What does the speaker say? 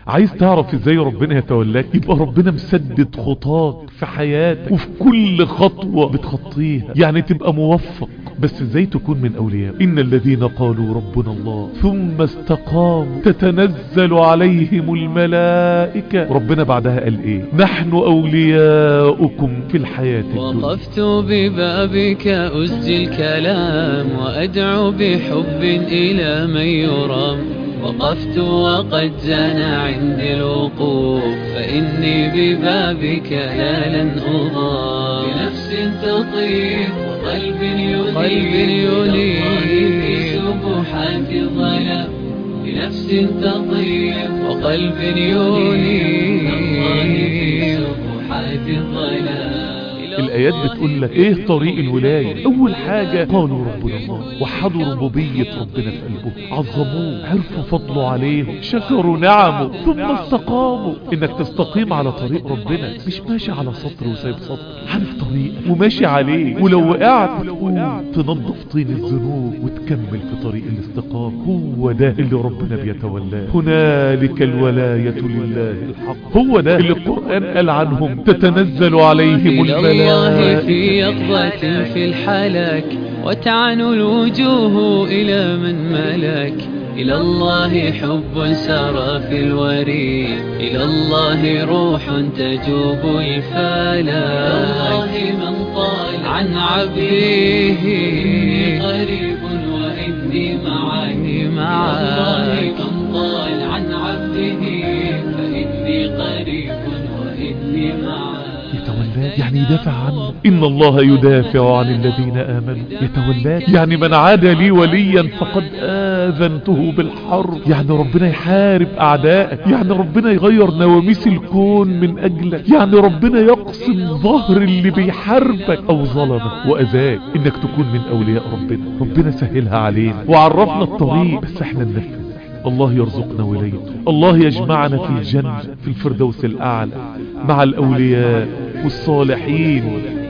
عايز تعرف ازاي ربنا يتولاك يبقى ربنا مسدد خطاك في حياتك وفي كل خطوة بتخطيها يعني تبقى موفق بس ازاي تكون من اولياء ان الذين قالوا ربنا الله ثم استقاموا تتنزل عليهم الملائكة ربنا بعدها قال ايه نحن اولياؤكم في الحياة الدنيا وقفت ببابك أسجي الكلام وأدعو بحب إلى من يرام وقفت وقد زنى عندي الوقوف فإني ببابك لا لن أضام بنفس تطيب وقلب ينيب قلب ينيب في سبحات الظلام بنفس تطيب وقلب ينيب في سبحات الظلام الآيات بتقول لك ايه طريق الولاية اول حاجة قالوا ربنا الله وحدوا ربوبية ربنا في قلبهم عظموه عرفوا فضله عليهم شكروا نعمه ثم استقاموا انك تستقيم على طريق ربنا مش ماشي على سطر وسايب سطر عارف طريقك وماشي عليه ولو وقعت تقوم تنظف طين الذنوب وتكمل في طريق الاستقامة هو ده اللي ربنا بيتولاه هنالك الولاية لله الحق هو ده اللي القرآن قال عنهم تتنزل عليهم إلى الله الملائكة في يقظة في الحلاك وتعن الوجوه إلى من ملك إلى الله حب سرى في الوريد إلى الله روح تجوب الفلاك الله من طال عن عبده قريب وإني معاني معاك من طال عن عبده فإني قريب وإني معاك يتولاك يعني يدافع عنه إن الله يدافع عن الذين آمنوا يتولاك يعني من عاد لي وليا فقد آذنته بالحرب يعني ربنا يحارب أعدائك يعني ربنا يغير نواميس الكون من أجلك يعني ربنا يقسم ظهر اللي بيحاربك أو ظلمك وأذاك إنك تكون من أولياء ربنا ربنا سهلها علينا وعرفنا الطريق بس احنا ننفذ الله يرزقنا ولايته الله يجمعنا في الجنة في الفردوس الأعلى مع الأولياء والصالحين